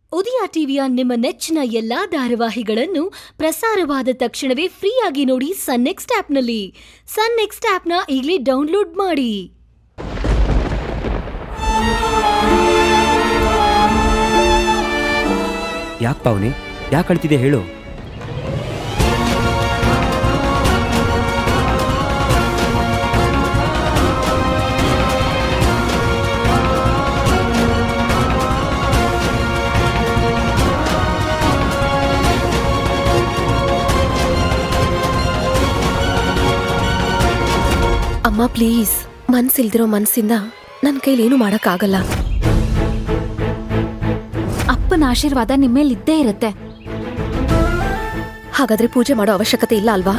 ಉದಯ ಟಿವಿಯ ನಿಮ್ಮ ನೆಚ್ಚಿನ ಎಲ್ಲಾ ಧಾರಾವಾಹಿಗಳನ್ನು ಪ್ರಸಾರವಾದ ತಕ್ಷಣವೇ ಫ್ರೀಯಾಗಿ ನೋಡಿ ಸನ್ ನೆಕ್ಸ್ಟ್ ಆಪ್ನಲ್ಲಿ ಸನ್ ನೆಕ್ಸ್ಟ್ ಆಪ್ನ ಈಗಲೇ ಡೌನ್ಲೋಡ್ ಮಾಡಿ ಯಾಕೆ ಪಾವನಿ ಯಾಕೆ ಅಳ್ತಿದೆ ಹೇಳು ಅಮ್ಮ ಪ್ಲೀಸ್ ಮನ್ಸಿಲ್ದಿರೋ ಮನ್ಸಿಂದ ನನ್ನ ಕೈಲೇನು ಮಾಡಕ್ಕಾಗಲ್ಲ ಅಪ್ಪನ ಆಶೀರ್ವಾದ ನಿಮ್ಮೇಲೆ ಇದ್ದೇ ಇರುತ್ತೆ ಹಾಗಾದ್ರೆ ಪೂಜೆ ಮಾಡೋ ಅವಶ್ಯಕತೆ ಇಲ್ಲ ಅಲ್ವಾ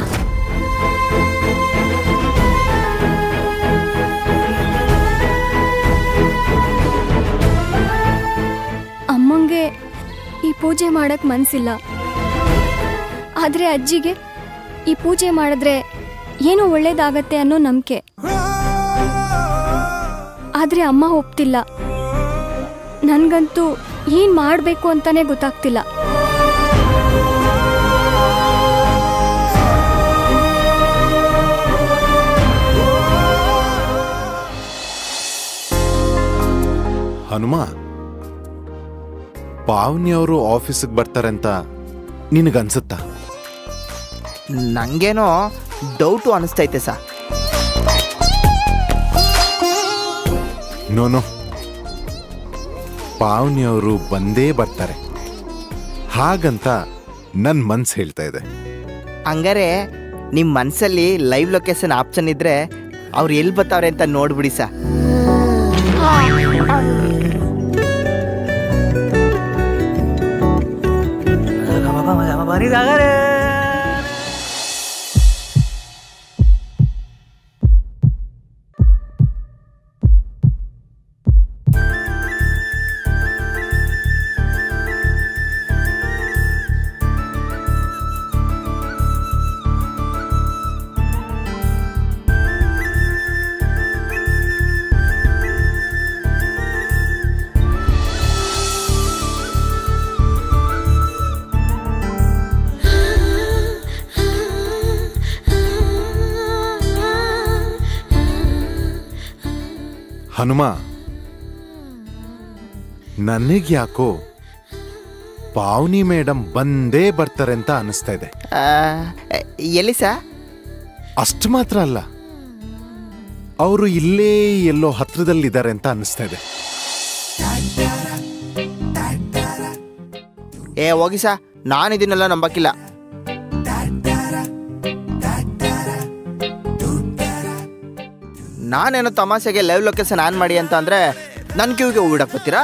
ಅಮ್ಮಂಗೆ ಈ ಪೂಜೆ ಮಾಡಕ್ ಮನ್ಸಿಲ್ಲ ಆದ್ರೆ ಅಜ್ಜಿಗೆ ಈ ಪೂಜೆ ಮಾಡಿದ್ರೆ ಏನೋ ಒಳ್ಳೇದಾಗತ್ತೆ ಅನ್ನೋ ನಂಬಿಕೆ ಆದ್ರೆ ಅಮ್ಮ ಒಪ್ತಿಲ್ಲ ನನ್ಗಂತೂ ಏನ್ ಮಾಡ್ಬೇಕು ಅಂತಾನೆ ಗೊತ್ತಾಗ್ತಿಲ್ಲ ಹನುಮ ಪಾವನಿಯವರು ಆಫೀಸಿಗೆ ಬರ್ತಾರಂತ ನಿನಗನ್ಸುತ್ತಾ ನಂಗೇನೋ ಡೌಟು ಅನಿಸ್ತೈತೆ ಸಾ ನೋನು ಪಾವನಿಯವರು ಬಂದೇ ಬರ್ತಾರೆ ಹಾಗಂತ ನನ್ ಮನ್ಸ್ ಹೇಳ್ತಾ ಇದೆ ಹಂಗಾರೆ ನಿಮ್ಮ ಮನಸ್ಸಲ್ಲಿ ಲೈವ್ ಲೊಕೇಶನ್ ಆಪ್ಷನ್ ಇದ್ರೆ ಅವ್ರು ಎಲ್ಲಿ ಬರ್ತಾವ್ರೆ ಅಂತ ನೋಡ್ಬಿಡಿ ಸಾ ಹನುಮ ನನಗ್ಯಾಕೋ ಪಾವನಿ ಮೇಡಮ್ ಬಂದೇ ಬರ್ತಾರೆ ಅಂತ ಅನಿಸ್ತಾ ಇದೆ ಆ, ಎಲ್ಲಿ ಸಾ ಅಷ್ಟು ಮಾತ್ರ ಅಲ್ಲ ಅವರು ಇಲ್ಲೇ ಎಲ್ಲೋ ಹತ್ರದಲ್ಲಿದ್ದಾರೆ ಅಂತ ಅನಿಸ್ತಾ ಇದೆ ಏ ಹೋಗಿ ಸಾ ನಾನು ಇದನ್ನೆಲ್ಲ ನಂಬಕ್ಕಿಲ್ಲ ನಾನೇನೋ ತಮಾಷೆಗೆ ಲೈವ್ ಲೊಕೇಶನ್ ಆನ್ ಮಾಡಿ ಅಂತ ಅಂದ್ರೆ ನನ್ನ ಕಿವಿಗೆ ಹೂಬಿಡಕ್ ಬರ್ತೀರಾ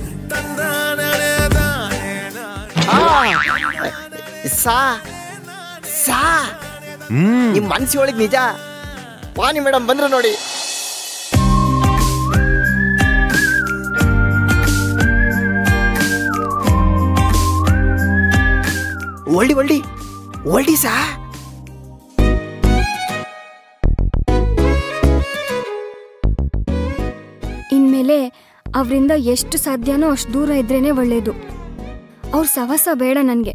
ಆ, ಸಾ ಸಾ ಹ್ಮ್ ನಿಮ್ ಮನ್ಸಿಗೆ ನಿಜ ವಾಣಿ ಮೇಡಮ್ ಬಂದ್ರು ನೋಡಿ ಒಳ್ಳಿ ಒಳ್ಳಿ ಒಳ್ಳಿ ಸಾ ಇನ್ಮೇಲೆ ಅವರಿಂದ ಎಷ್ಟು ಸಾಧ್ಯನೋ ಅಷ್ಟು ದೂರ ಇದ್ರೇನೆ ಒಳ್ಳೇದು ಅವ್ರ ಸವಸ ಬೇಡ ನನಗೆ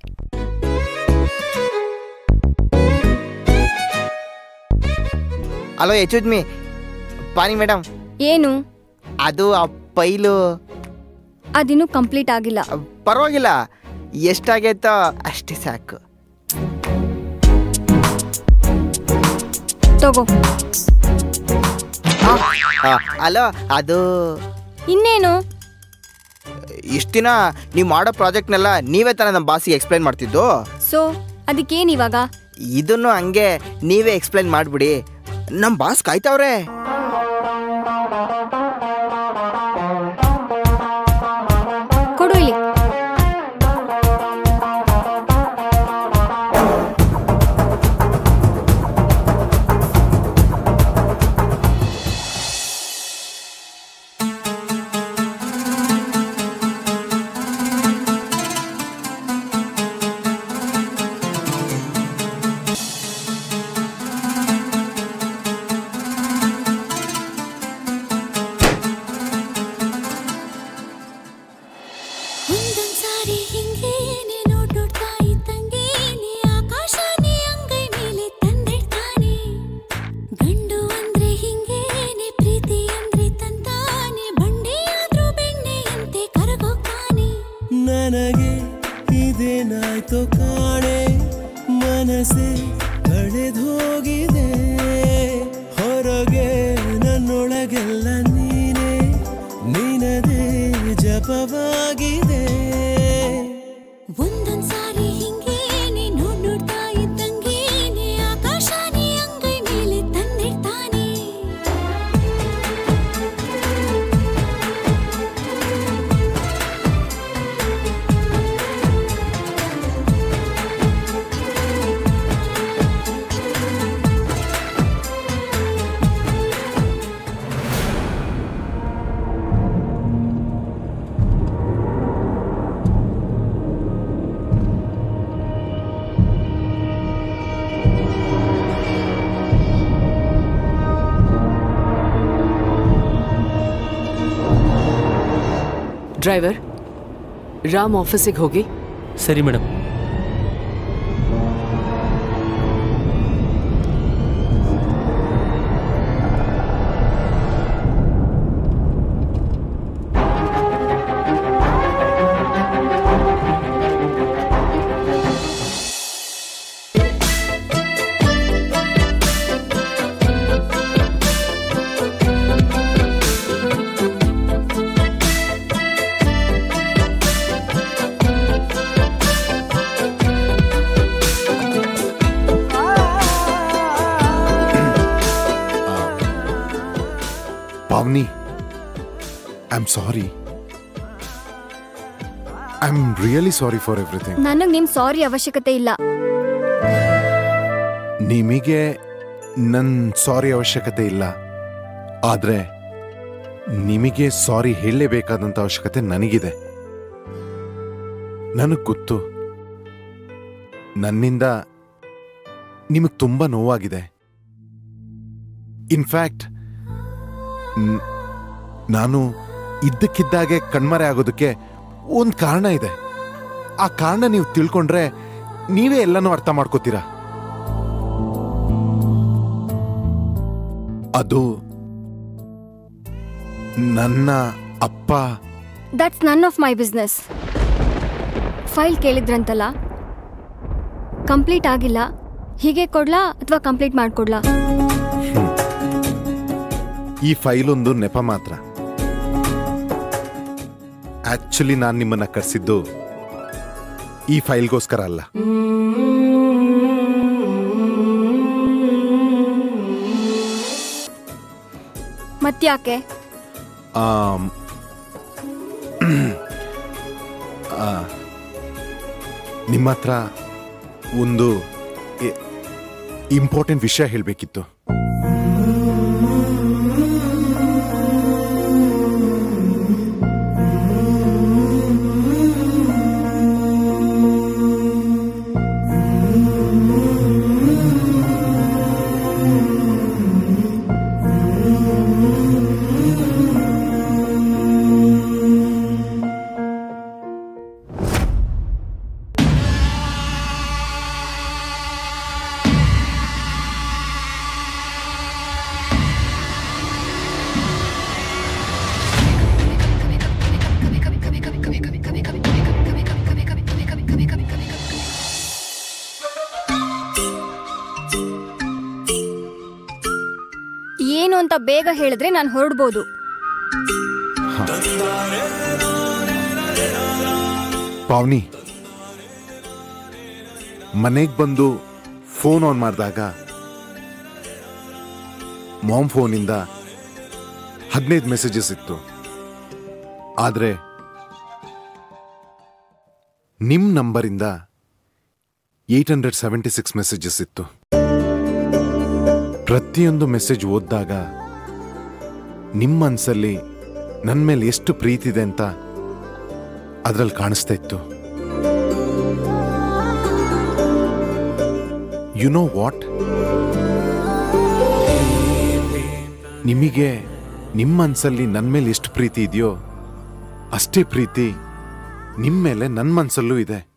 ಹಲೋ ಎಚ್ ಮೀ ಪಾನಿ ಮೇಡಮ್ ಏನು ಅದು ಆ ಪೈಲು ಅದಿನ್ನೂ ಕಂಪ್ಲೀಟ್ ಆಗಿಲ್ಲ ಪರವಾಗಿಲ್ಲ ಎಷ್ಟಾಗೈತೋ ಅಷ್ಟೇ ಸಾಕು ತಗೋ ಹಲೋ ಅದು ಇನ್ನೇನು ಇಷ್ಟು ದಿನ ನೀವು ಮಾಡೋ ಪ್ರಾಜೆಕ್ಟ್ನೆಲ್ಲ ನೀವೇ ತಾನೇ ನಮ್ಮ ಬಾಸಿಗೆ ಎಕ್ಸ್ಪ್ಲೈನ್ ಮಾಡ್ತಿದ್ದು ಸೊ ಅದಕ್ಕೇನಿವಾಗ ಇದನ್ನು ಹಂಗೆ ನೀವೇ ಎಕ್ಸ್ಪ್ಲೈನ್ ಮಾಡಿಬಿಡಿ ನಮ್ಮ ಬಾಸ್ ಕಾಯ್ತಾವ್ರೆ ಕೊಡು ಇಲ್ಲಿ ನನಗೆ ಇದೇನಾಯ್ತು ಕಾಣೆ ಮನಸ್ಸೆ ಕಳೆದೋಗಿದೆ ಹೊರಗೆ ನನ್ನೊಳಗೆಲ್ಲ ನೀನೆ ನಿನದೇ ಜಪವಾಗಿದೆ ಒಂದೊಂದ್ಸಾರಿ ಹಿಂಗೇನೆ ನೋಡ್ ನೋಡ್ತಾ ಇದ್ದಂಗೇನೆ ಆಕಾಶನೇ ಅಂಗೈ ಮೇಲೆ ತಂದಿಡ್ತಾನೆ ಡ್ರೈವರ್ ರಾಮ್ ಆಫೀಸಿಗೆ ಹೋಗಿ ಸರಿ madam Pavni I am sorry I am really sorry for everything ನನಗೆ ನಿಮ್ ಸಾರಿ ಅವಶ್ಯಕತೆ ಇಲ್ಲ ನಿಮಗೆ ನನ್ನ ಸಾರಿ ಅವಶ್ಯಕತೆ ಇಲ್ಲ ಆದ್ರೆ ನಿಮಗೆ ಸಾರಿ ಹೇಳಲೇಬೇಕಾದಂಥ ಅವಶ್ಯಕತೆ ನನಗಿದೆ ನನಗೆ ಗೊತ್ತು ನನ್ನಿಂದ ನಿಮಗೆ ತುಂಬ ನೋವಾಗಿದೆ ಇನ್ಫ್ಯಾಕ್ಟ್ ನಾನು ಇದ್ದಕ್ಕಿದ್ದಾಗೆ ಕಣ್ಮರೆ ಆಗೋದಕ್ಕೆ ಒಂದು ಕಾರಣ ಇದೆ ಆ ಕಾರಣ ನೀವು ತಿಳ್ಕೊಂಡ್ರೆ ನೀವೇ ಎಲ್ಲನೂ ಅರ್ಥ ಮಾಡ್ಕೋತೀರಾ ಅದು ನನ್ನ ಅಪ್ಪ that's none of my business file ಕೇಳಿದ್ರಂತಲ್ಲ ಕಂಪ್ಲೀಟ್ ಆಗಿಲ್ಲ ಹೀಗೆ ಕೊಡ್ಲಾ ಅಥವಾ ಕಂಪ್ಲೀಟ್ ಮಾಡ್ಕೊಡ್ಲಾ ಈ ಫೈಲ್ ಒಂದು ನೆಪ ಮಾತ್ರ ಆಕ್ಚುಲಿ ನಾನು ನಿಮ್ಮನ್ನ ಕರೆಸಿದ್ದು ಈ ಫೈಲ್ಗೋಸ್ಕರ ಅಲ್ಲ ಮತ್ಯಾಕೆ ಆಮ್, ಆ, ನಿಮ್ಮ ಹತ್ರ ಒಂದು ಇಂಪಾರ್ಟೆಂಟ್ ವಿಷಯ ಹೇಳಬೇಕಿತ್ತು ಏನು ಅಂತ ಬೇಗ ಹೇಳಿದ್ರೆ ನಾನು ಹೊರಡ್ಬೋದು ಪಾವ್ನಿ ಮನೆಗೆ ಬಂದು ಫೋನ್ ಆನ್ ಮಾಡಿದಾಗ ಮಾಮ್ ಫೋನಿಂದ ಹದಿನೈದು ಮೆಸೇಜಸ್ ಇತ್ತು ಆದರೆ ನಿಮ್ಮ ನಂಬರಿಂದ eight hundred seventy six messages ಇತ್ತು ಪ್ರತಿಯೊಂದು ಮೆಸೇಜ್ ಓದಿದಾಗ ನಿಮ್ಮ ಮನಸ್ಸಲ್ಲಿ ನನ್ನ ಮೇಲೆ ಎಷ್ಟು ಪ್ರೀತಿ ಇದೆ ಅಂತ ಅದರಲ್ಲಿ ಕಾಣಿಸ್ತಾ ಇತ್ತು ಯು ನೋ ವಾಟ್ ನಿಮಗೆ ನಿಮ್ಮ ಮನಸ್ಸಲ್ಲಿ ನನ್ನ ಮೇಲೆ ಎಷ್ಟು ಪ್ರೀತಿ ಇದೆಯೋ ಅಷ್ಟೇ ಪ್ರೀತಿ ನಿಮ್ಮ ಮೇಲೆ ನನ್ನ ಮನಸ್ಸಲ್ಲೂ ಇದೆ